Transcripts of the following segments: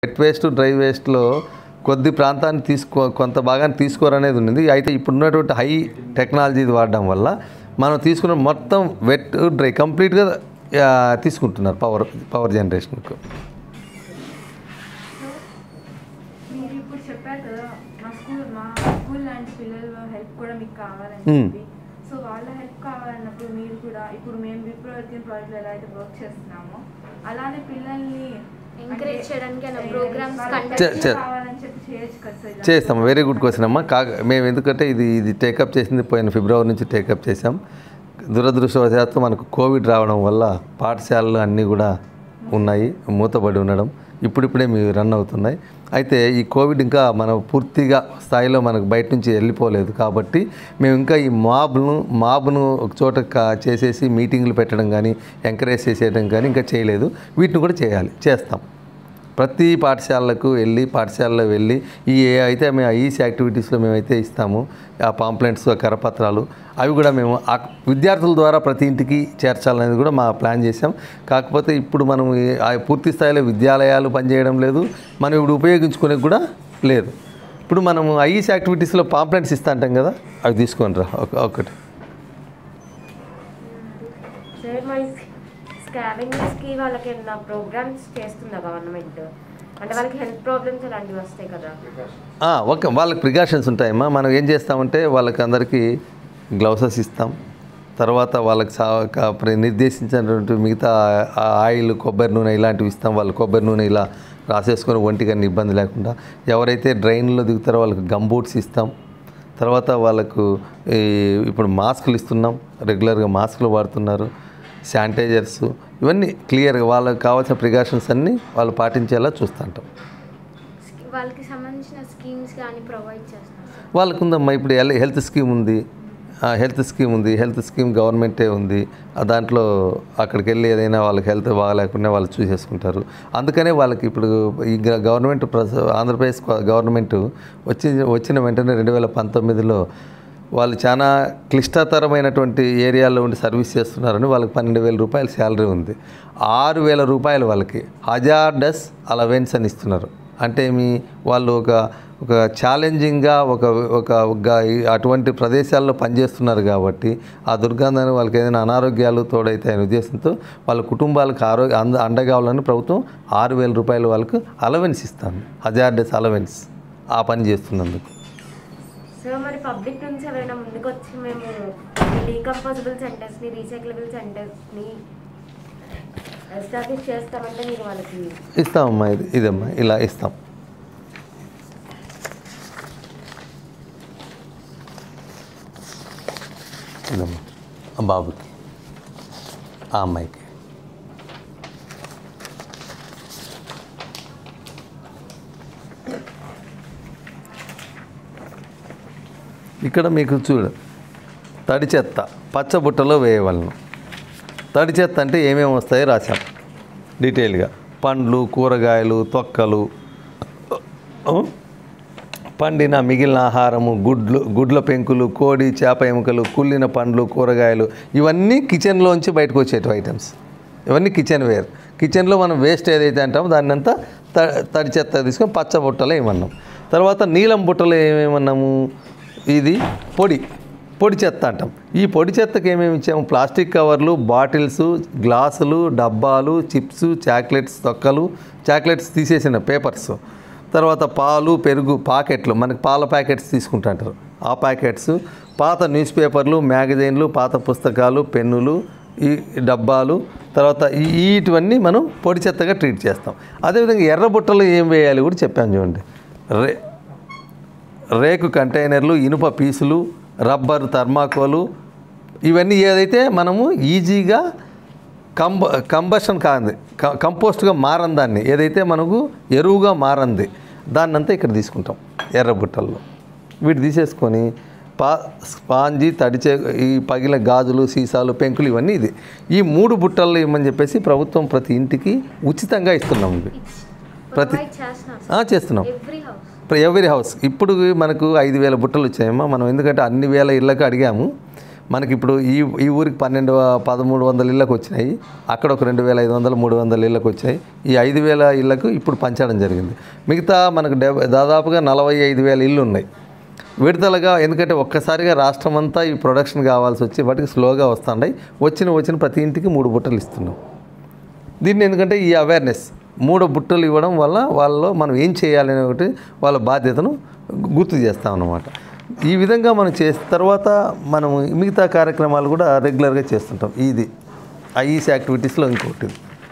Wet waste dry వేస్ట్లో కొద్ది ప్రాంతాన్ని తీసుకో కొంత భాగాన్ని తీసుకోరనేది ఉంది అయితే ఇప్పుడు ఉన్నటువంటి హై టెక్నాలజీ వాడడం వల్ల మనం తీసుకున్న మొత్తం వెట్ డ్రై కంప్లీట్గా ఆ, తీసుకుంటున్నారు పవర్ పవర్ జనరేషన్కు మీరు ఇప్పుడు చెప్పారు కదా మా స్కూల్ మా స్కూల్ లాంటి పిల్లల హెల్ప్ కూడా మీకు కావాలని Hmm. చెప్పి సో వాళ్ళ హెల్ప్ కావాలన్నప్పుడు మీరు కూడా ఇప్పుడు మేము విప్రవర్తిన ప్రాజెక్ట్లో ఎలా అయితే వర్క్ చేస్తున్నామో అలానే పిల్లల్ని Encourage అంటే, చేయడానికి ఏమైనా ఏ, programs వాళ్ళకి conduct చే- చే- కావాలని చెప్పి చేయొచ్చు కదా సార్ ఇలా? చేస్తాం వెరీ గుడ్ క్వశ్చన్ అమ్మా కాక మేము ఎందుకంటే ఇది ఇది టేకప్ చేసింది పోయిన ఫిబ్రవరి నుంచి టేకప్ చేసాం దురదృష్టవశాత్తు మనకు కోవిడ్ రావడం వల్ల పాఠశాలలు అన్నీ కూడా ఉన్నాయి మూతపడి ఉండడం ఇప్పుడిప్పుడే మీ రన్ అవుతున్నాయి అయితే ఈ కోవిడ్ ఇంకా మనం పూర్తిగా స్థాయిలో మనకు బయట నుంచి వెళ్ళిపోలేదు కాబట్టి మేము ఇంకా ఈ మాబ్ను మాబ్ను ఒక చోట కా- చేసేసి మీటింగ్లు పెట్టడం కానీ ఎంకరేజ్ చేసేయడం కానీ ఇంకా చేయలేదు వీటిని కూడా చేయాలి చేస్తాం ప్రతి పాఠశాలలకు వెళ్ళి పాఠశాలలో వెళ్ళి ఈ ఏ అయితే మేము ఈసీ యాక్టివిటీస్లో మేమైతే ఇస్తాము ఆ పాంప్లెంట్స్ ఆ కరపత్రాలు అవి కూడా మేము ఆ విద్యార్థుల ద్వారా ప్రతి ఇంటికి చేర్చాలనేది కూడా మా ప్లాన్ చేసాం కాకపోతే ఇప్పుడు మనం ఈ- ఆ పూర్తి స్థాయిలో విద్యాలయాలు పనిచేయడం లేదు మనం ఇప్పుడు ఉపయోగించుకునే కూడా లేదు ఇప్పుడు మనము ఐఈసీ యాక్టివిటీస్లో పాంప్లెంట్స్ ఇస్తా అంటాం కదా అవి తీసుకొని రా ఒక- ఒకటి సార్ మరి స్కావెంజర్స్కి వాళ్ళకి ఏమన్నా ప్రోగ్రామ్స్ చేస్తుందా గవర్నమెంట్ అంటే వాళ్ళకి హెల్త్ ప్రాబ్లమ్స్ అలాంటివి వస్తాయి కదా ఆ, ఓకే వాళ్ళకి ప్రికాషన్స్ ఉంటాయమ్మా మనం ఏం చేస్తామంటే వాళ్ళకి అందరికీ గ్లౌసెస్ ఇస్తాం తర్వాత వాళ్ళకి సా క- ప్ర- నిర్దేశించినటువంటి మిగతా ఆ ఆయిల్ కొబ్బరి నూనె ఇలాంటివి ఇస్తాం వాళ్ళు కొబ్బరి నూనె ఇలా రాసేసుకొని ఒంటికి అన్ని ఇబ్బంది లేకుండా ఎవరైతే డ్రైన్లో దిగుతారో వాళ్ళకి గమ్ బూట్స్ ఇస్తాం తర్వాత వాళ్ళకు ఈ ఇప్పుడు మాస్కులు ఇస్తున్నాం రెగ్యులర్గా మాస్కులు వాడుతున్నారు శానిటైజర్స్ ఇవన్నీ క్లియర్గా వాళ్ళకి కావాల్సిన ప్రికాషన్స్ అన్నీ వాళ్ళు పాటించేలా చూస్తుంటాం స్కి- వాళ్ళకి సంబంధించిన స్కీమ్స్ కానీ ప్రొవైడ్ చేస్తున్నారు సార్ వాళ్ళకు ఉందమ్మా ఇప్పుడు హెల్- హెల్త్ స్కీమ్ ఉంది ఆ, హెల్త్ స్కీమ్ ఉంది హెల్త్ స్కీమ్ గవర్నమెంటే ఉంది ఆ దాంట్లో అక్కడికి వెళ్ళి ఏదైనా వాళ్ళకి హెల్త్ బాగాలేకుండా వాళ్ళు చూసేసుకుంటారు అందుకనే వాళ్ళకి ఇప్పుడు ఈ గ- గవర్నమెంట్ ప్రస- ఆంధ్రప్రదేశ్ గ- గవర్నమెంట్ వచ్చి వచ్చిన వెంటనే రెండు వేల పంతొమ్మిదిలో వాళ్ళు చాలా క్లిష్టతరమైనటువంటి ఏరియాలో ఉండి సర్వీస్ చేస్తున్నారని వాళ్ళకి పన్నెండు వేల రూపాయల శాలరీ ఉంది ఆరు వేల రూపాయలు వాళ్ళకి హజార్డస్ అలవెన్స్ అని ఇస్తున్నారు అంటే మీ వాళ్ళు ఒక ఒక ఛాలెంజింగ్గా ఒక ఒక ఒక అటువంటి ప్రదేశాల్లో పనిచేస్తున్నారు కాబట్టి ఆ దుర్గంధాన్ని వాళ్ళకి ఏదైనా అనారోగ్యాలు తోడైతే అనే ఉద్దేశంతో వాళ్ళ కుటుంబాలకు ఆరోగ్య అంద అండగా కావాలని ప్రభుత్వం ఆరు వేల రూపాయలు వాళ్ళకు అలవెన్స్ ఇస్తాను హజార్డస్ అలవెన్స్ ఆ పని చేస్తున్నందుకు సో మరి పబ్లిక్ నుంచి ఎవరైనా ముందుకు వచ్చి మేము డీకంపోజబుల్ సెంటర్స్ని రీసైక్లబుల్ సెంటర్స్ని ఎస్టాబ్లిష్ చేస్తామంటే మీరు వాళ్ళకి ఇస్తామమ్మా ఇది ఇదమ్మా ఇలా ఇస్తాం ఇదమ్మా ఆ బాబుకి ఆ అమ్మాయికి ఇక్కడ మీకు చూడు తడి చెత్త పచ్చ బుట్టలో వేయవలను తడి చెత్త అంటే ఏమేమి వస్తాయో రాశాం డీటెయిల్గా పండ్లు కూరగాయలు తొక్కలు ఆ, పండిన మిగిలిన ఆహారము గుడ్లు గుడ్ల పెంకులు కోడి చేప ఎముకలు కుళ్ళిన పండ్లు కూరగాయలు ఇవన్నీ కిచెన్లోంచి బయటకు వచ్చేటివి ఐటమ్స్ ఇవన్నీ కిచెన్ వేర్ కిచెన్లో మనం వేస్ట్ ఏదైతే అంటామో దాన్ని అంతా త తడి చెత్త తీసుకొని పచ్చ బుట్టలో ఏమన్నాం తర్వాత నీలం బుట్టలో ఏమేమన్నాము ఇది పొడి పొడి చెత్త అంటాం ఈ పొడి చెత్తకి ఏమేమి ఇచ్చాము ప్లాస్టిక్ కవర్లు బాటిల్స్ గ్లాసులు డబ్బాలు చిప్స్ చాక్లెట్స్ తొక్కలు చాక్లెట్స్ తీసేసిన పేపర్స్ తర్వాత పాలు పెరుగు పాకెట్లు మనకి పాల ప్యాకెట్స్ తీసుకుంటుంటారు ఆ ప్యాకెట్స్ పాత న్యూస్ పేపర్లు మ్యాగజైన్లు పాత పుస్తకాలు పెన్నులు ఈ డబ్బాలు తర్వాత ఈ వీటివన్నీ మనం పొడి చెత్తగా ట్రీట్ చేస్తాం అదేవిధంగా ఎర్ర బుట్టలు ఏం వేయాలి కూడా చెప్పాను చూడండి రే రేకు కంటైనర్లు ఇనుప పీసులు రబ్బర్ థర్మాకోలు ఇవన్నీ ఏదైతే మనము ఈజీగా కంబ కంబషన్ కాంది క- కంపోస్ట్గా మారని దాన్ని ఏదైతే మనకు ఎరువుగా మారంది దాన్ని అంతా ఇక్కడ తీసుకుంటాం ఎర్ర బుట్టల్లో వీటి తీసేసుకొని పా స్పాంజీ తడిచే ఈ పగిలిన గాజులు సీసాలు పెంకులు ఇవన్నీ ఇది ఈ మూడు బుట్టల్లో ఇవ్వమని చెప్పేసి ప్రభుత్వం ప్రతి ఇంటికి ఉచితంగా ఇస్తున్నాం ఇవి ప్రతి- ప్రొవైడ్ చేస్తున్నారు ఆ, చేస్తున్నాం ఎవ్రీ హౌస్ ఇప్పుడు ఎవరి హౌస్ ఇప్పుడు మనకు ఐదు వేల బుట్టలు వచ్చాయమ్మా మనం ఎందుకంటే అన్ని వేల ఇళ్ళకి అడిగాము మనకి ఇప్పుడు ఈ ఈ ఊరికి పన్నెండు పదమూడు వందల ఇళ్ళకు వచ్చినాయి అక్కడ ఒక రెండు వేల ఐదు వందలు మూడు వందల ఇళ్ళకు వచ్చాయి ఈ ఐదు వేల ఇళ్ళకు ఇప్పుడు పంచడం జరిగింది మిగతా మనకు డెబ్బై దాదాపుగా నలభై ఐదు వేల ఇళ్ళు ఉన్నాయి విడతలుగా ఎందుకంటే ఒక్కసారిగా రాష్ట్రం అంతా ఈ ప్రొడక్షన్ కావాల్సి వచ్చి వాటికి స్లోగా వస్తున్నాయి వచ్చిన వచ్చిన ప్రతి ఇంటికి మూడు బుట్టలు ఇస్తున్నాం దీన్ని ఎందుకంటే ఈ అవేర్నెస్ మూడు బుట్టలు ఇవ్వడం వల్ల వాళ్ళలో మనం ఏం చేయాలనే ఒకటి వాళ్ళ బాధ్యతను గుర్తు చేస్తాం అన్నమాట ఈ విధంగా మనం చేసిన తర్వాత మనం మిగతా కార్యక్రమాలు కూడా రెగ్యులర్గా చేస్తుంటాం ఇది ఐఈసీ యాక్టివిటీస్లో ఇంకోటి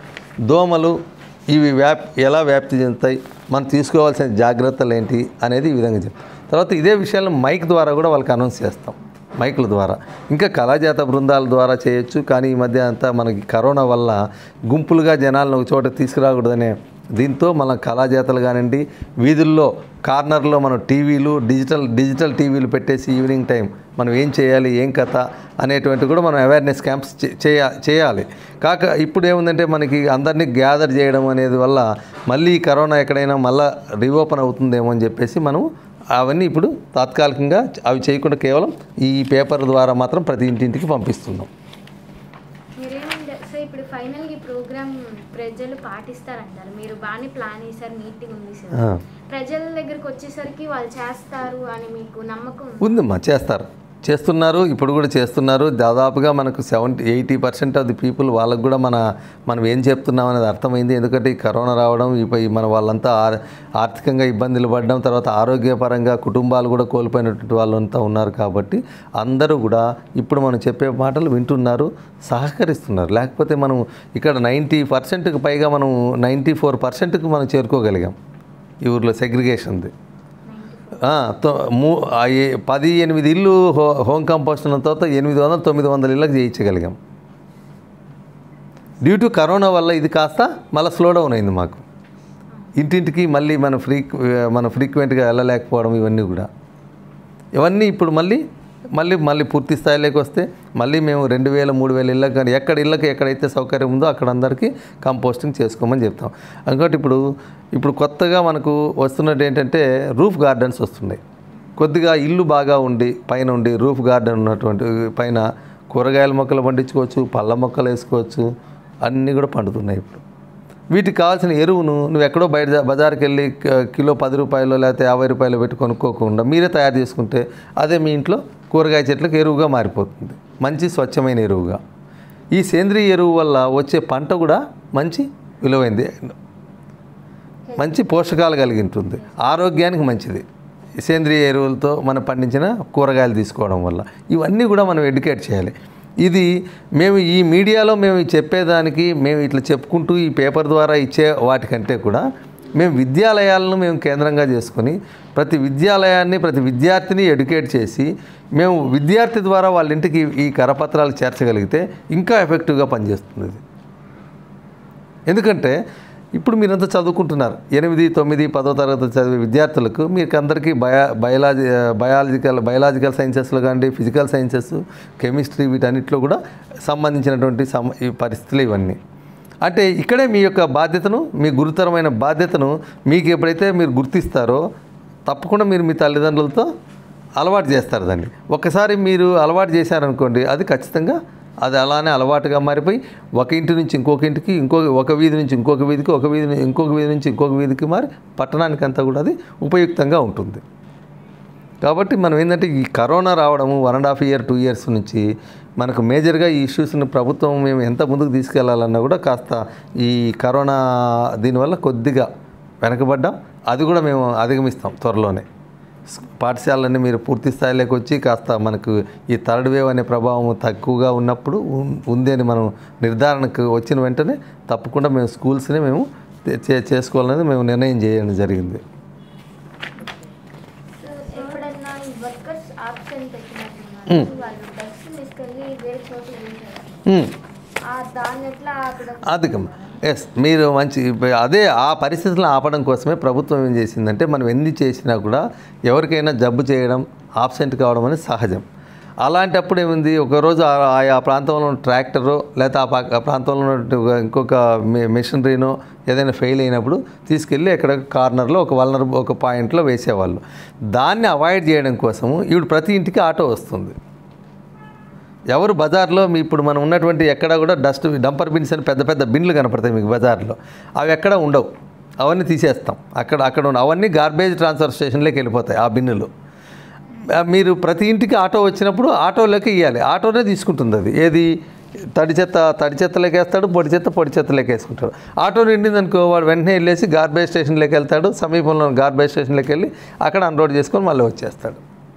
దోమలు ఇవి వ్యాప్ ఎలా వ్యాప్తి చెందుతాయి మనం తీసుకోవాల్సిన జాగ్రత్తలు ఏంటి అనేది ఈ విధంగా చెప్తాం తర్వాత ఇదే విషయాలను మైక్ ద్వారా కూడా వాళ్ళకి అనౌన్స్ చేస్తాం మైకుల ద్వారా ఇంకా కళాజాత బృందాల ద్వారా చేయొచ్చు కానీ ఈ మధ్య అంతా మనకి కరోనా వల్ల గుంపులుగా జనాలను ఒక చోట తీసుకురాకూడదనే దీంతో మన కళాజాతలు కానివ్వండి వీధుల్లో కార్నర్లో మనం టీవీలు డిజిటల్ డిజిటల్ టీవీలు పెట్టేసి ఈవినింగ్ టైం మనం ఏం చేయాలి ఏం కథ అనేటువంటి కూడా మనం అవేర్నెస్ క్యాంప్స్ చే- చేయ చేయాలి కాక ఇప్పుడు ఏముందంటే మనకి అందరినీ గ్యాదర్ చేయడం అనేది వల్ల మళ్ళీ ఈ కరోనా ఎక్కడైనా మళ్ళీ రీఓపెన్ అవుతుందేమో అని చెప్పేసి మనం అవన్నీ ఇప్పుడు తాత్కాలికంగా అవి చేయకుండా కేవలం ఈ పేపర్ ద్వారా మాత్రం ప్రతి ఇంటింటికి పంపిస్తున్నాం మీరేమంటే సో ఇప్పుడు ఫైనల్ ఈ ప్రోగ్రామ్ ప్రజలు పాటిస్తారంటారు మీరు బాగానే ప్లాన్ చేశారు నీట్గా ఉంది సార్ ఆ. ప్రజల దగ్గరికి వచ్చేసరికి వాళ్ళు చేస్తారు అని మీకు నమ్మకం ఉందా? ఉందమ్మా చేస్తారు చేస్తున్నారు ఇప్పుడు కూడా చేస్తున్నారు దాదాపుగా మనకు seventy eighty percent of the people వాళ్ళకు కూడా మన మనం ఏం చెప్తున్నాం అనేది అర్థమైంది ఎందుకంటే ఈ కరోనా రావడం ఇప్పుడు ఈ మన వాళ్ళంతా ఆర్- ఆర్థికంగా ఇబ్బందులు పడడం తర్వాత ఆరోగ్యపరంగా కుటుంబాలు కూడా కోల్పోయినటువంటి వాళ్ళంతా ఉన్నారు కాబట్టి అందరూ కూడా ఇప్పుడు మనం చెప్పే మాటలు వింటున్నారు సహకరిస్తున్నారు లేకపోతే మనం ఇక్కడ నైంటీ పర్సెంట్కి పైగా మనం నైంటీ ఫోర్ పర్సెంట్కి మనం చేరుకోగలిగాం ఈ ఊర్లో సెగ్రిగేషన్ది ఆ, తొ- మూ ఆ ఏ- పది ఎనిమిది ఇల్లు హో హోమ్ కంపోస్ట్ ఉన్న తర్వాత ఎనిమిది వందలు తొమ్మిది వందల ఇళ్ళకి చేయించగలిగాం డ్యూ టు కరోనా వల్ల ఇది కాస్త మళ్ళీ స్లో డౌన్ అయింది మాకు ఇంటింటికి మళ్ళీ మన ఫ్రీ మన ఫ్రీక్వెంట్గా వెళ్ళలేకపోవడం ఇవన్నీ కూడా ఇవన్నీ ఇప్పుడు మళ్ళీ మళ్ళీ మళ్ళీ పూర్తి స్థాయిలోకి వస్తే మళ్ళీ మేము రెండు వేల మూడు వేల ఇళ్ళకి కానీ ఎక్కడ ఇళ్ళకి ఎక్కడైతే సౌకర్యం ఉందో అక్కడ అందరికీ కంపోస్టింగ్ చేసుకోమని చెప్తాం ఇంకోటి ఇప్పుడు ఇప్పుడు కొత్తగా మనకు వస్తున్నట్టు ఏంటంటే రూఫ్ గార్డెన్స్ వస్తున్నాయి కొద్దిగా ఇల్లు బాగా ఉండి పైన ఉండి రూఫ్ గార్డెన్ ఉన్నటువంటి పైన కూరగాయల మొక్కలు పండించుకోవచ్చు పళ్ళ మొక్కలు వేసుకోవచ్చు అన్నీ కూడా పండుతున్నాయి ఇప్పుడు వీటికి కావాల్సిన ఎరువును నువ్వు ఎక్కడో బయట బజార్కి వెళ్ళి క- కిలో పది రూపాయలు లేకపోతే యాభై రూపాయలు పెట్టి కొనుక్కోకుండా మీరే తయారు చేసుకుంటే అదే మీ ఇంట్లో కూరగాయ చెట్లకు ఎరువుగా మారిపోతుంది మంచి స్వచ్ఛమైన ఎరువుగా ఈ సేంద్రియ ఎరువు వల్ల వచ్చే పంట కూడా మంచి విలువైంది మంచి పోషకాలు కలిగి ఉంటుంది ఆరోగ్యానికి మంచిది సేంద్రియ ఎరువులతో మనం పండించిన కూరగాయలు తీసుకోవడం వల్ల ఇవన్నీ కూడా మనం ఎడ్యుకేట్ చేయాలి ఇది మేము ఈ మీడియాలో మేము చెప్పేదానికి మేము ఇట్లా చెప్పుకుంటూ ఈ పేపర్ ద్వారా ఇచ్చే వాటికంటే కూడా మేము విద్యాలయాలను మేము కేంద్రంగా చేసుకొని ప్రతి విద్యాలయాన్ని ప్రతి విద్యార్థిని ఎడ్యుకేట్ చేసి మేము విద్యార్థి ద్వారా వాళ్ళ ఇంటికి ఈ కరపత్రాలు చేర్చగలిగితే ఇంకా ఎఫెక్టివ్గా పనిచేస్తుంది ఇది ఎందుకంటే ఇప్పుడు మీరంతా చదువుకుంటున్నారు ఎనిమిది తొమ్మిది పదో తరగతి చదివే విద్యార్థులకు మీకు అందరికీ బయా బయాలజీ బయాలజికల్ బయాలజికల్ సైన్సెస్లో కానీ ఫిజికల్ సైన్సెస్ కెమిస్ట్రీ వీటన్నిటిలో కూడా సంబంధించినటువంటి సమ ఈ పరిస్థితులు ఇవన్నీ అంటే ఇక్కడే మీ యొక్క బాధ్యతను మీ గురుతరమైన బాధ్యతను మీకు ఎప్పుడైతే మీరు గుర్తిస్తారో తప్పకుండా మీరు మీ తల్లిదండ్రులతో అలవాటు చేస్తారు దాన్ని ఒక్కసారి మీరు అలవాటు చేశారనుకోండి అది ఖచ్చితంగా అది అలానే అలవాటుగా మారిపోయి ఒక ఇంటి నుంచి ఇంకొక ఇంటికి ఇంకొక ఒక వీధి నుంచి ఇంకొక వీధికి ఒక వీధి ను- ఇంకొక వీధి నుంచి ఇంకొక వీధికి మారి పట్టణానికి అంతా కూడా అది ఉపయుక్తంగా ఉంటుంది కాబట్టి మనం ఏంటంటే ఈ కరోనా రావడము one and half year two years నుంచి మనకు మేజర్గా ఈ ఇష్యూస్ని ప్రభుత్వం మేము ఎంత ముందుకు తీసుకెళ్లాలన్నా కూడా కాస్త ఈ కరోనా దీనివల్ల కొద్దిగా వెనకబడ్డాం అది కూడా మేము అధిగమిస్తాం త్వరలోనే స్- పాఠశాలన్నీ మీరు పూర్తి స్థాయిలోకి వచ్చి కాస్త మనకు ఈ థర్డ్ వేవ్ అనే ప్రభావం తక్కువగా ఉన్నప్పుడు ఉన్- ఉంది అని మనం నిర్ధారణకు వచ్చిన వెంటనే తప్పకుండా మేము స్కూల్స్ని మేము చే- చేసుకోవాలనేది మేము నిర్ణయం చేయడం జరిగింది ఎప్పుడన్నా ఈ వర్కర్స్ ఆప్షన్ పెట్టినట్టున్నారు వాళ్ళు డస్ట్ తీసుకెళ్ళి వేరే చోట వేసారు ఉమ్. ఆ దాన్ని ఎట్లా ఆపడం అధికం ఎస్ మీరు మంచి అదే ఆ పరిస్థితులను ఆపడం కోసమే ప్రభుత్వం ఏం చేసిందంటే మనం ఎన్ని చేసినా కూడా ఎవరికైనా జబ్బు చేయడం ఆబ్సెంట్ కావడం అనేది సహజం అలాంటప్పుడు ఏముంది ఒకరోజు ఆ- ఆయా ప్రాంతంలో ఉన్న ట్రాక్టరో లేకపోతే ఆ పక్క- ఆ ప్రాంతంలో ఉన్నటువంటి ఒక ఇంకొక మె- మెషినరీనో ఏదైనా ఫెయిల్ అయినప్పుడు తీసుకెళ్ళి ఎక్కడ కార్నర్లో ఒక వలనర్ ఒక పాయింట్లో వేసేవాళ్ళు దాన్ని అవాయిడ్ చేయడం కోసము ఇప్పుడు ప్రతి ఇంటికి ఆటో వస్తుంది ఎవరు బజార్లో మీ ఇప్పుడు మనం ఉన్నటువంటి ఎక్కడ కూడా డస్ట్ డంపర్ బిన్స్ అని పెద్ద పెద్ద బిన్లు కనపడతాయి మీకు బజార్లో అవి ఎక్కడ ఉండవు అవన్నీ తీసేస్తాం అక్కడ అక్కడ ఉన్న అవన్నీ గార్బేజ్ ట్రాన్స్ఫర్ స్టేషన్లోకి వెళ్ళిపోతాయి ఆ బిన్నులు ఆ, మీరు ప్రతి ఇంటికి ఆటో వచ్చినప్పుడు ఆటోలోకి ఇవ్వాలి ఆటోనే తీసుకుంటుంది అది ఏది తడి చెత్త తడి చెత్తలోకి వేస్తాడు పొడి చెత్త పొడి చెత్తలోకి వేసుకుంటాడు ఆటో నిండింది అనుకో వాడు వెంటనే వెళ్ళేసి గార్బేజ్ స్టేషన్లోకి వెళ్తాడు సమీపంలో ఉన్న గార్బేజ్ స్టేషన్లోకి వెళ్ళి అక్కడ అన్లోడ్ చేసుకొని మళ్ళీ వచ్చేస్తాడు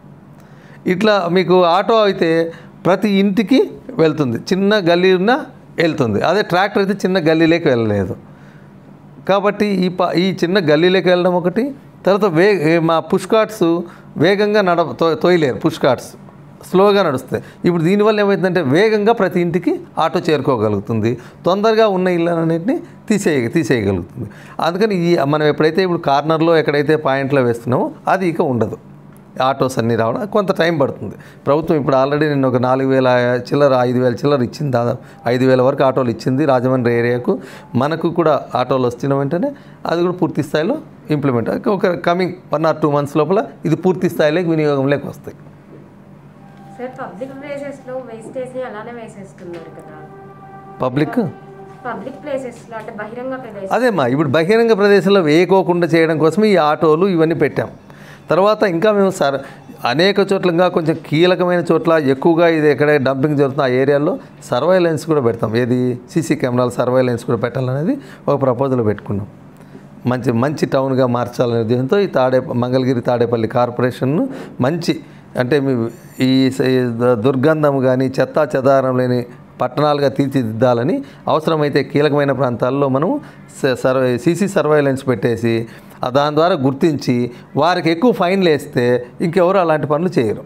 ఇట్లా మీకు ఆటో అయితే ప్రతి ఇంటికి వెళ్తుంది చిన్న గల్లీ ఉన్నా వెళ్తుంది అదే ట్రాక్టర్ అయితే చిన్న గల్లీలోకి వెళ్ళలేదు కాబట్టి ఈ ప ఈ చిన్న గల్లీలోకి వెళ్ళడం ఒకటి తర్వాత వే ఏ- మా పుష్ కార్ట్స్ వేగంగా నడ తో- తోయలేరు పుష్ కార్ట్స్ స్లోగా నడుస్తాయి ఇప్పుడు దీనివల్ల ఏమవుతుందంటే వేగంగా ప్రతి ఇంటికి ఆటో చేరుకోగలుగుతుంది తొందరగా ఉన్న ఇళ్ళన్నింటినీ తీసేయ తీసేయగలుగుతుంది అందుకని ఈ మనం ఎప్పుడైతే ఇప్పుడు కార్నర్లో ఎక్కడైతే పాయింట్లో వేస్తున్నామో అది ఇక ఉండదు ఆటోస్ అన్నీ రావడం కొంత టైం పడుతుంది ప్రభుత్వం ఇప్పుడు ఆల్రెడీ నేను ఒక నాలుగు వేల చిల్లర ఐదు వేల చిల్లర ఇచ్చింది దాదాపు ఐదు వేల వరకు ఆటోలు ఇచ్చింది రాజమండ్రి ఏరియాకు మనకు కూడా ఆటోలు వస్తున్న వెంటనే అది కూడా పూర్తి స్థాయిలో ఇంప్లిమెంట్ ఒక coming one or two months లోపల ఇది పూర్తి స్థాయిలోకి వినియోగంలోకి వస్తాయి సార్ పబ్లిక్ ప్లేసెస్లో వేస్టేజ్ని అలానే వేసేస్తున్నారు కదా పబ్లిక్ పబ్లిక్ ప్లేసెస్లో అంటే బహిరంగ ప్రదేశం అదేమ్మా ఇప్పుడు బహిరంగ ప్రదేశంలో వేయకోకుండా చేయడం కోసం ఈ ఆటోలు ఇవన్నీ పెట్టాం తర్వాత ఇంకా మేము సర్ అనేక చోట్ల ఇంకా కొంచెం కీలకమైన చోట్ల ఎక్కువగా ఇది ఎక్కడ డంపింగ్ జరుగుతున్న ఆ ఏరియాలో సర్వైలెన్స్ కూడా పెడతాం ఏది సీసీ కెమెరాలు సర్వైలెన్స్ కూడా పెట్టాలనేది ఒక ప్రపోజల్ పెట్టుకున్నాం మంచి మంచి టౌన్గా మార్చాలనే ఉద్దేశంతో ఈ తాడే మంగళగిరి తాడేపల్లి కార్పొరేషన్ మంచి అంటే మీ ఈ స- ఈ ద- దుర్గంధం కానీ చెత్తా చెదారం లేని పట్టణాలుగా తీర్చిదిద్దాలని అవసరమైతే కీలకమైన ప్రాంతాల్లో మనం స- సర్వే సీసీ సర్వైలెన్స్ పెట్టేసి ఆ దాని ద్వారా గుర్తించి వారికి ఎక్కువ ఫైన్లు వేస్తే ఇంకెవరు అలాంటి పనులు చేయరు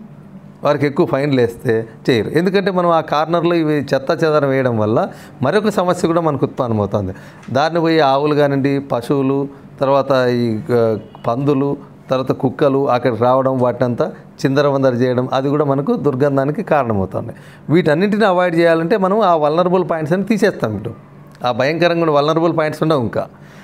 వారికి ఎక్కువ ఫైన్లు వేస్తే చేయరు ఎందుకంటే మనం ఆ కార్నర్లో ఇవి చెత్త చెదారం వేయడం వల్ల మరొక సమస్య కూడా మనకు ఉత్పన్నమవుతుంది దారిని పోయి ఆవులు కానివ్వండి పశువులు తర్వాత ఈ ఆ, పందులు తర్వాత కుక్కలు అక్కడికి రావడం వాటినంతా చిందరవందర చేయడం అది కూడా మనకు దుర్గంధానికి కారణమవుతుంది వీటన్నింటిని అవాయిడ్ చేయాలంటే మనం ఆ వల్నరబుల్ పాయింట్స్ అని తీసేస్తాం ఇటు ఆ భయంకరంగా ఉన్న వల్నరబుల్ పాయింట్స్ ఉండవు ఇంకా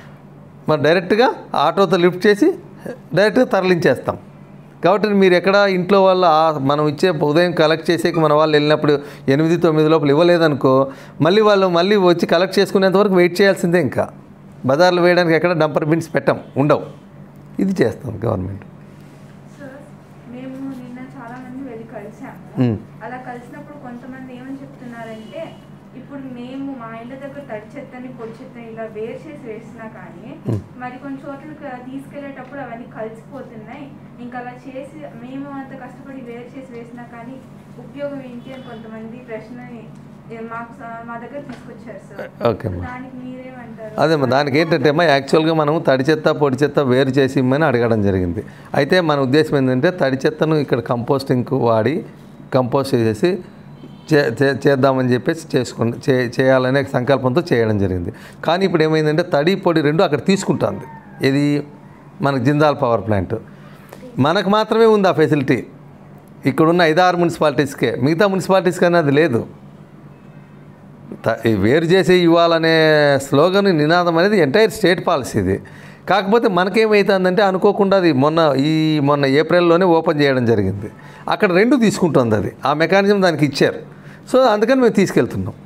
మరి డైరెక్ట్గా ఆటోతో లిఫ్ట్ చేసి డైరెక్ట్గా తరలించేస్తాం కాబట్టి మీరు ఎక్కడ ఇంట్లో వాళ్ళ ఆ- మనం ఇచ్చే ఉదయం కలెక్ట్ చేసేకి మన వాళ్ళు వెళ్ళినప్పుడు ఎనిమిది తొమ్మిది లోపల ఇవ్వలేదనుకో మళ్ళీ వాళ్ళు మళ్ళీ వచ్చి కలెక్ట్ చేసుకునేంత వరకు వెయిట్ చేయాల్సిందే ఇంకా బజార్లో వేయడానికి ఎక్కడ డంపర్ బిన్స్ పెట్టం ఉండవు ఇది చేస్తాం గవర్నమెంట్ సార్ మేము నిన్న చాలా మంది వెళ్ళి కలిసాము మ్మ్. అలా కలిసినప్పుడు కొంతమంది ఏమని చెప్తున్నారంటే ఇప్పుడు మేము మా ఇళ్ళ దగ్గర తడి చెత్తని పొడి చెత్తని ఇలా వేరు చేసి వేసినా కానీ మరి కొన్ని చోట్లకి తీసుకెళ్లేటప్పుడు అవన్నీ కలిసిపోతున్నాయి ఇంకా అలా చేసి మేము అంత కష్టపడి వేరు చేసి వేసినా కానీ ఉపయోగం ఏంటి అని కొంతమంది ప్రశ్నని ఏ, మాకు స- మా దగ్గర తీసుకొచ్చారు సార్ ఓకే అమ్మా దానికి మీరేమంటారు అదే మరి దానికి ఏంటంటే అమ్మా యాక్చువల్గా మనం తడి చెత్త పొడి చెత్త వేరు చేసి ఇమ్మని అడగడం జరిగింది అయితే మన ఉద్దేశం ఏంటంటే తడి చెత్తను ఇక్కడ కంపోస్టింగ్ వాడి కంపోస్ట్ చేసి చే చే- చేద్దామని చెప్పేసి చేసుకుని చే చేయాలనే సంకల్పంతో చేయడం జరిగింది కానీ ఇప్పుడు ఏమైందంటే తడి పొడి రెండు అక్కడ తీసుకుంటుంది ఇది మనకు జిందాల్ పవర్ ప్లాంట్ మనకు మాత్రమే ఉంది ఆ ఫెసిలిటీ ఇక్కడున్న ఐదారు మున్సిపాలిటీస్కే మిగతా మున్సిపాలిటీస్కి అనేది అది లేదు త- ఈ వేరు చేసి ఇవ్వాలనే స్లోగన్ నినాదం అనేది ఎంటైర్ స్టేట్ పాలసీ ఇది కాకపోతే మనకేమవుతుందంటే అనుకోకుండా అది మొన్న ఈ మొన్న ఏప్రిల్లోనే ఓపెన్ చేయడం జరిగింది అక్కడ రెండు తీసుకుంటుంది అది ఆ మెకానిజం దానికి ఇచ్చారు సో అందుకని మేము తీసుకెళ్తున్నాం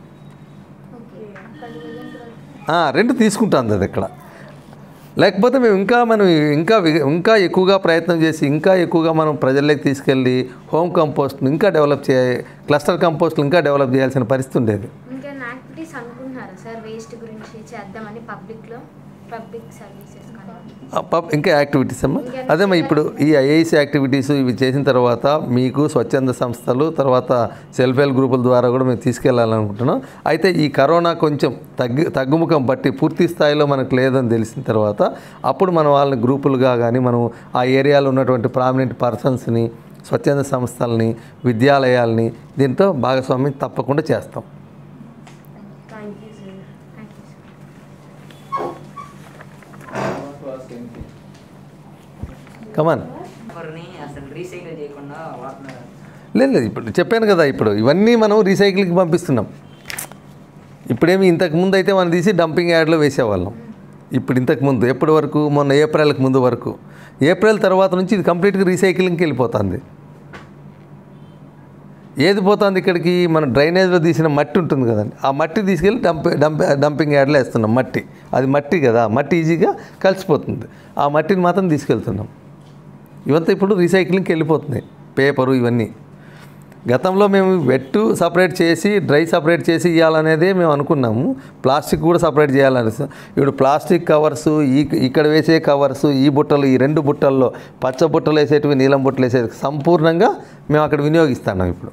ఆ, రెండు తీసుకుంటుంది అది ఇక్కడ లేకపోతే మేము ఇంకా మనం ఇంకా వి- ఇంకా ఎక్కువగా ప్రయత్నం చేసి ఇంకా ఎక్కువగా మనం ప్రజల్లోకి తీసుకెళ్ళి హోమ్ కంపోస్ట్ ఇంకా డెవలప్ చే క్లస్టర్ కంపోస్ట్లు ఇంకా డెవలప్ చేయాల్సిన పరిస్థితి ఉండేది ఇంకేమైనా యాక్టివిటీస్ అనుకుంటున్నారా సార్ వేస్ట్ గురించి చేద్దామని పబ్లిక్లో పబ్లిక్ సర్వీసెస్ కానీ ఆ, పబ్- ఇంకా యాక్టివిటీస్ అమ్మా అదేమ్మా ఇప్పుడు ఈ ఐఏఎస్ యాక్టివిటీస్ ఇవి చేసిన తర్వాత మీకు స్వచ్ఛంద సంస్థలు తర్వాత సెల్ఫ్ హెల్ప్ గ్రూపుల ద్వారా కూడా మేము తీసుకెళ్ళాలనుకుంటున్నాం అయితే ఈ కరోనా కొంచెం తగ్గి తగ్గుముఖం బట్టి పూర్తి స్థాయిలో మనకు లేదని తెలిసిన తర్వాత అప్పుడు మన వాళ్ళని గ్రూపులుగా కానీ మనం ఆ ఏరియాలో ఉన్నటువంటి ప్రామినెంట్ పర్సన్స్ని స్వచ్ఛంద సంస్థల్ని విద్యాలయాల్ని దీంతో భాగస్వామ్యం తప్పకుండా చేస్తాం thank you sir thank you sir come on పేపర్ని అసలు రీసైకిల్ చేయకుండా వాడుతున్నారు లేదు లేదు ఇప్పుడు చెప్పాను కదా ఇప్పుడు ఇవన్నీ మనం రీసైక్లింగ్కి పంపిస్తున్నాం ఇప్పుడేమి ఇంతకు ముందు అయితే మనం తీసి డంపింగ్ యార్డ్లో వేసేవాళ్ళం ఇప్పుడు ఇంతకు ముందు ఎప్పటి వరకు మొన్న ఏప్రిల్కి ముందు వరకు ఏప్రిల్ తర్వాత నుంచి ఇది కంప్లీట్గా రీసైక్లింగ్కి వెళ్ళిపోతుంది ఏది పోతుంది ఇక్కడికి మన డ్రైనేజ్లో తీసిన మట్టి ఉంటుంది కదండి ఆ మట్టి తీసుకెళ్ళి డంప్ డంప్ డంపింగ్ యార్డ్లో వేస్తున్నాం మట్టి అది మట్టి కదా మట్టి ఈజీగా కలిసిపోతుంది ఆ మట్టిని మాత్రం తీసుకెళ్తున్నాం ఇవంతా ఇప్పుడు రీసైక్లింగ్కి వెళ్ళిపోతున్నాయి పేపరు ఇవన్నీ గతంలో మేము వెట్టు సపరేట్ చేసి డ్రై సపరేట్ చేసి ఇవ్వాలనేదే మేము అనుకున్నాము ప్లాస్టిక్ కూడా సపరేట్ చేయాలని ఇప్పుడు ప్లాస్టిక్ కవర్స్ ఈ ఇక్కడ వేసే కవర్స్ ఈ బుట్టలు ఈ రెండు బుట్టల్లో పచ్చ బుట్టలు వేసేటివి నీలం బుట్టలు వేసేవి సంపూర్ణంగా మేము అక్కడ వినియోగిస్తున్నాం ఇప్పుడు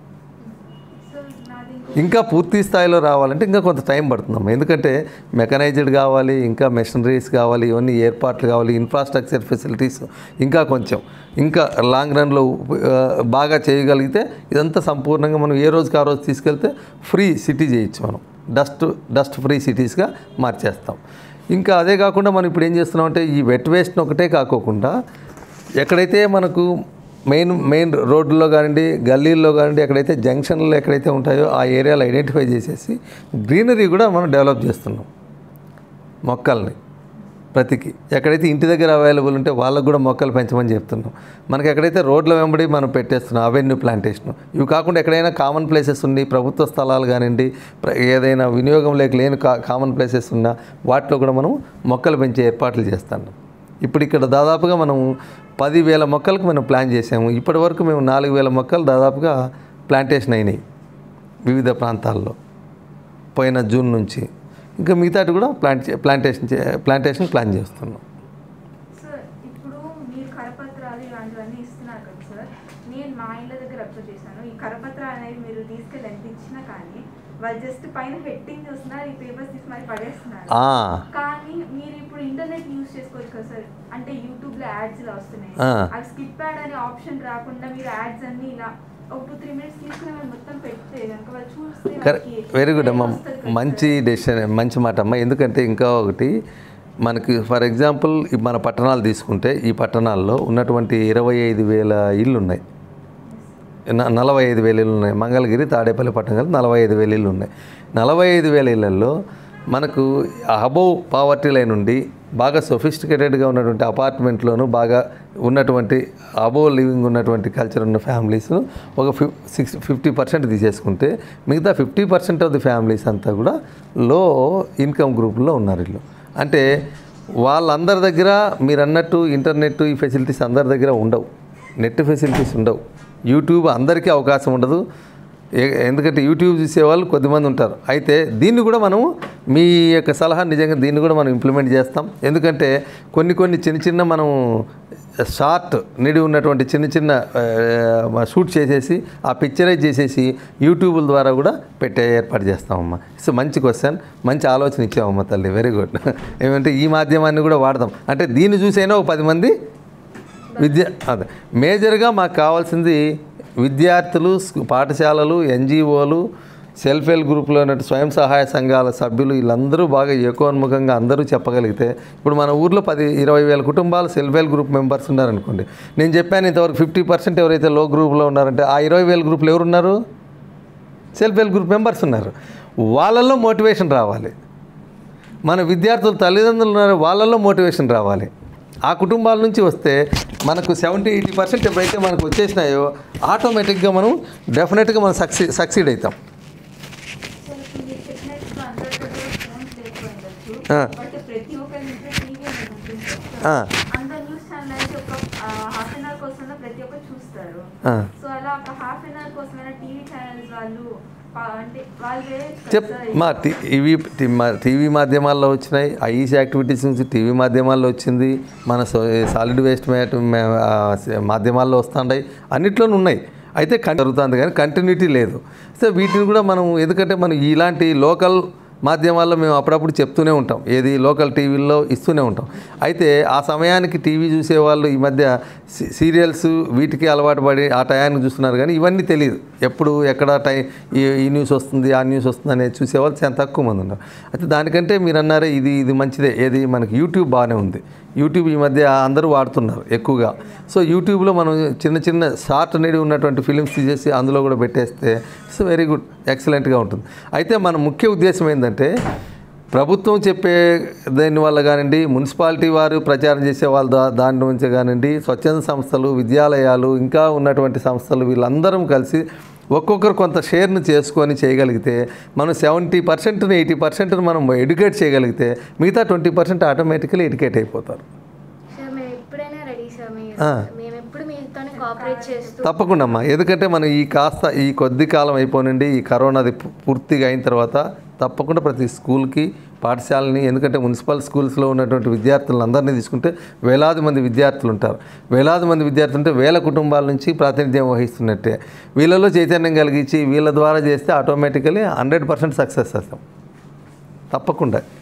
సో నాది ఇంకా పూర్తి స్థాయిలో రావాలంటే ఇంకా కొంత టైం పడుతుందమ్మా ఎందుకంటే మెకనైజ్డ్ కావాలి ఇంకా మెషినరీస్ కావాలి ఇవన్నీ ఏర్పాట్లు కావాలి ఇన్ఫ్రాస్ట్రక్చర్ ఫెసిలిటీస్ ఇంకా కొంచెం ఇంకా లాంగ్ రన్లో ఆ, బాగా చేయగలిగితే ఇదంతా సంపూర్ణంగా మనం ఏ రోజుకి ఆ రోజు తీసుకెళ్తే ఫ్రీ సిటీ చేయొచ్చు మనం డస్ట్ డస్ట్ ఫ్రీ సిటీస్గా మార్చేస్తాం ఇంకా అదే కాకుండా మనం ఇప్పుడు ఏం చేస్తున్నాం అంటే ఈ వెట్ వేస్ట్ని ఒకటే కాకోకుండా ఎక్కడైతే మనకు మెయిన్ మెయిన్ రోడ్లలో కానివ్వండి గల్లీల్లో కానివ్వండి ఎక్కడైతే జంక్షన్లు ఎక్కడైతే ఉంటాయో ఆ ఏరియాలు ఐడెంటిఫై చేసేసి గ్రీనరీ కూడా మనం డెవలప్ చేస్తున్నాం మొక్కల్ని ప్రతికి ఎక్కడైతే ఇంటి దగ్గర అవైలబుల్ ఉంటే వాళ్ళకు కూడా మొక్కలు పెంచమని చెప్తున్నాం మనకి ఎక్కడైతే రోడ్ల వెంబడి మనం పెట్టేస్తున్నాం అవెన్యూ ప్లాంటేషన్ ఇవి కాకుండా ఎక్కడైనా కామన్ ప్లేసెస్ ఉన్నాయి ప్రభుత్వ స్థలాలు కానివ్వండి ప్ర- ఏదైనా వినియోగం లేక లేని కా కామన్ ప్లేసెస్ ఉన్నా వాటిలో కూడా మనం మొక్కలు పెంచే ఏర్పాట్లు చేస్తున్నాం ఇప్పుడు ఇక్కడ దాదాపుగా మనం పదివేల మొక్కలకు మనం ప్లాన్ చేసాము ఇప్పటి వరకు మేము నాలుగు వేల మొక్కలు దాదాపుగా ప్లాంటేషన్ అయినాయి వివిధ ప్రాంతాల్లో పోయిన జూన్ నుంచి ఇంకా మిగతాటి కూడా ప్లాంట్ చే- ప్లాంటేషన్ చే- ప్లాంటేషన్ ప్లాన్ చేస్తున్నాం సార్ ఇప్పుడు మీరు కరపత్రాలు ఇలాంటివన్నీ ఇస్తున్నారు కదా సార్ నేను మా ఇళ్ళ దగ్గర అబ్జర్వ్ చేశాను ఈ కరపత్రాలు అనేవి మీరు తీసుకెళ్ళి ఎంత ఇచ్చినా కానీ వాళ్ళు జస్ట్ పైన హెడ్డింగ్ చూస్తున్నారు ఈ పేపర్స్ తీసి మరి పడేస్తున్నారు ఆ, కానీ మీరు ఇప్పుడు ఇంటర్నెట్ యూజ్ చేసుకోవచ్చు కదా సార్ అంటే యూట్యూబ్ లో యాడ్స్ ఇలా వస్తున్నాయి ఆ. అవి స్కిప్ యాడ్ అనే ఆప్షన్ రాకుండా మీరు యాడ్స్ అన్ని ఇలా ఒక టూ త్రీ మినిట్స్ తీసుకుని వాళ్ళు మొత్తం పెడితే కనుక వాళ్ళు చూస్తే కరెక్ట్ వాళ్ళకి వెరీ గుడ్ అమ్మ వస్తుంది కదా మంచి డెసిషన్ మంచి మాట అమ్మ ఎందుకంటే ఇంకా ఒకటి మనకి ఫర్ ఎగ్జాంపుల్ ఈ మన పట్టణాలు తీసుకుంటే ఈ పట్టణాల్లో ఉన్నటువంటి ఇరవై ఐదు వేల ఇళ్ళు ఉన్నాయి న- నలభై ఐదు వేల ఇళ్ళు ఉన్నాయి మంగళగిరి తాడేపల్లి పట్టణం కలిపి నలభై ఐదు వేల ఇళ్ళు ఉన్నాయి నలభై ఐదు వేల ఇళ్ళల్లో మనకు అబోవ్ పావర్టీ లైన్ నుండి బాగా సొఫిస్టికేటెడ్గా ఉన్నటువంటి అపార్ట్మెంట్లోను బాగా ఉన్నటువంటి అబోవ్ లివింగ్ ఉన్నటువంటి కల్చర్ ఉన్న ఫ్యామిలీస్ ఒక ఫిఫ్ సిక్స్ ఫిఫ్టీ పర్సెంట్ తీసేసుకుంటే మిగతా fifty percent of the families అంతా కూడా లో ఇన్కమ్ గ్రూపుల్లో ఉన్నారు వీళ్ళు అంటే వాళ్ళందరి దగ్గర మీరు అన్నట్టు ఇంటర్నెట్ ఈ ఫెసిలిటీస్ అందరి దగ్గర ఉండవు నెట్ ఫెసిలిటీస్ ఉండవు యూట్యూబ్ అందరికీ అవకాశం ఉండదు ఏ- ఎందుకంటే యూట్యూబ్ చూసేవాళ్ళు కొద్దిమంది ఉంటారు అయితే దీన్ని కూడా మనము మీ యొక్క సలహా నిజంగా దీన్ని కూడా మనం ఇంప్లిమెంట్ చేస్తాం ఎందుకంటే కొన్ని కొన్ని చిన్న చిన్న మనం షార్ట్ నిడి ఉన్నటువంటి చిన్న చిన్న ఆ, షూట్ చేసేసి ఆ పిక్చరైజ్ చేసేసి యూట్యూబ్ ద్వారా కూడా పెట్టే ఏర్పాటు చేస్తామమ్మా సో మంచి క్వశ్చన్ మంచి ఆలోచన ఇచ్చామమ్మా తల్లి వెరీ గుడ్ ఏమంటే ఈ మాధ్యమాన్ని కూడా వాడదాం అంటే దీన్ని చూసైనా ఒక పది మంది విద్య అదే మేజర్గా మాకు కావాల్సింది విద్యార్థులు స్కూ- పాఠశాలలు ఎన్జిఓలు సెల్ఫ్ హెల్ప్ గ్రూప్లో ఉన్న స్వయం సహాయ సంఘాల సభ్యులు వీళ్ళందరూ బాగా ఏకోన్ముఖంగా అందరూ చెప్పగలిగితే ఇప్పుడు మన ఊర్లో పది ఇరవై వేల కుటుంబాలు సెల్ఫ్ హెల్ప్ గ్రూప్ మెంబర్స్ ఉన్నారనుకోండి నేను చెప్పాను ఇంతవరకు ఫిఫ్టీ పర్సెంట్ ఎవరైతే లో గ్రూప్లో ఉన్నారంటే ఆ ఇరవై వేల గ్రూప్లో ఎవరున్నారు సెల్ఫ్ హెల్ప్ గ్రూప్ మెంబర్స్ ఉన్నారు వాళ్ళల్లో మోటివేషన్ రావాలి మన విద్యార్థులు తల్లిదండ్రులు ఉన్నారు వాళ్ళల్లో మోటివేషన్ రావాలి ఆ కుటుంబాల నుంచి వస్తే మనకు సెవెంటీ ఎయిటీ పర్సెంట్ ఎప్పుడైతే మనకు వచ్చేసినాయో ఆటోమేటిక్గా మనం డెఫినెట్గా మనం సక్సీ సక్సీడ్ అవుతాం సార్ ఇప్పుడు మీరు చెప్పినట్టు అందరి దగ్గర ఫోన్స్ లేకపోయిండొచ్చు ఆ. బట్ ప్రతి ఒక్కరి ఇంట్లో టీవీ అనేది ఉంటుంది ఆ. అందరు న్యూస్ ఛానల్ అయితే ఒక హాఫ్ అన్ అవర్ కోసం ప్రతి ఒక్కరు చూస్తారు ఆ. సో అలా ఒక హాఫ్ అన్ అవర్ కోసమైనా టీవీ ఛానల్స్ వాళ్ళు ప- అంటే వాళ్ళు వేయొచ్చు కదా చెప్ సార్. మా టీవీ టీవీ మాధ్యమాల్లో వచ్చినాయి ఐఈసీ యాక్టివిటీస్ నుంచి టీవీ మాధ్యమాల్లో వచ్చింది మన సాలిడ్ వేస్ట్ మాధ్యమాల్లో వస్తుంటాయి అన్నిట్లోనూ ఉన్నాయి అయితే కన్- జరుగుతుంది కానీ కంటిన్యూటీ లేదు సో వీటిని కూడా మనం ఎందుకంటే మనం ఇలాంటి లోకల్ మాధ్యమాల్లో మేము అప్పుడప్పుడు చెప్తూనే ఉంటాం ఏది లోకల్ టీవీల్లో ఇస్తూనే ఉంటాం అయితే ఆ సమయానికి టీవీ చూసేవాళ్ళు ఈ మధ్య సీ- సీరియల్స్ వీటికి అలవాటు పడి ఆ టయానికి చూస్తున్నారు కానీ ఇవన్నీ తెలియదు ఎప్పుడు ఎక్కడ టై ఈ ఈ న్యూస్ వస్తుంది ఆ న్యూస్ వస్తుంది అనేది చూసేవాళ్ళు చాలా తక్కువ మంది ఉన్నారు అయితే దానికంటే మీరు అన్నారే ఇది ఇది మంచిదే ఏది మనకి యూట్యూబ్ బాగానే ఉంది యూట్యూబ్ ఈ మధ్య అందరూ వాడుతున్నారు ఎక్కువగా సో యూట్యూబ్లో మనం చిన్న చిన్న షార్ట్ అనేది ఉన్నటువంటి ఫిలిమ్స్ తీసేసి అందులో కూడా పెట్టేస్తే ఇట్స్ వెరీ గుడ్ ఎక్సలెంట్గా ఉంటుంది అయితే మన ముఖ్య ఉద్దేశం ఏంటంటే ప్రభుత్వం చెప్పే దాని వల్ల కానివ్వండి మున్సిపాలిటీ వారు ప్రచారం చేసే వాళ్ళ దా దాని నుంచి కానివ్వండి స్వచ్ఛంద సంస్థలు విద్యాలయాలు ఇంకా ఉన్నటువంటి సంస్థలు వీళ్ళందరం కలిసి ఒక్కొక్కరు కొంత షేర్ను చేసుకొని చేయగలిగితే మనం సెవెంటీ పర్సెంట్ని ఎయిటీ పర్సెంట్ని మనం ఎడ్యుకేట్ చేయగలిగితే మిగతా ట్వంటీ పర్సెంట్ ఆటోమేటికలీ ఎడ్యుకేట్ అయిపోతారు సార్ మేము ఎప్పుడైనా రెడీ సార్ మీరు ఆ. మేము ఎప్పుడు మీతోనే కోఆపరేట్ చేస్తూ తప్పకుండా అమ్మా ఎందుకంటే మనం ఈ కాస్త ఈ కొద్ది కాలం అయిపోనండి ఈ కరోనాది పు- పూర్తిగా అయిన తర్వాత తప్పకుండా ప్రతి స్కూల్కి పాఠశాలని ఎందుకంటే మున్సిపల్ స్కూల్స్లో ఉన్నటువంటి విద్యార్థులను అందరినీ తీసుకుంటే వేలాది మంది విద్యార్థులు ఉంటారు వేలాది మంది విద్యార్థులు ఉంటే వేల కుటుంబాల నుంచి ప్రాతినిధ్యం వహిస్తున్నట్టే వీళ్ళలో చైతన్యం కలిగించి వీళ్ళ ద్వారా చేస్తే ఆటోమేటికలీ హండ్రెడ్ పర్సెంట్ సక్సెస్ చేస్తాం తప్పకుండా